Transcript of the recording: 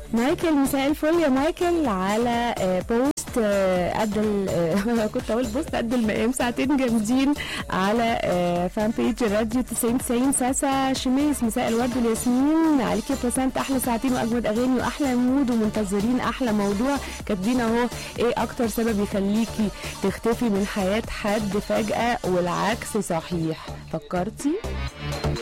مايكل مساء الفل يا مايكل على آه، بوست آه، قد ال- آه، كنت اقول بوست قد المقام ساعتين جامدين على آه، فان بيج راديو 90 90 ساسا شميس مساء الورد والياسمين عليكي بسنت احلى ساعتين واجمد اغاني واحلى مود ومنتظرين احلى موضوع كاتبين اهو ايه اكتر سبب يخليكي تختفي من حياه حد فجاه والعكس صحيح فكرتي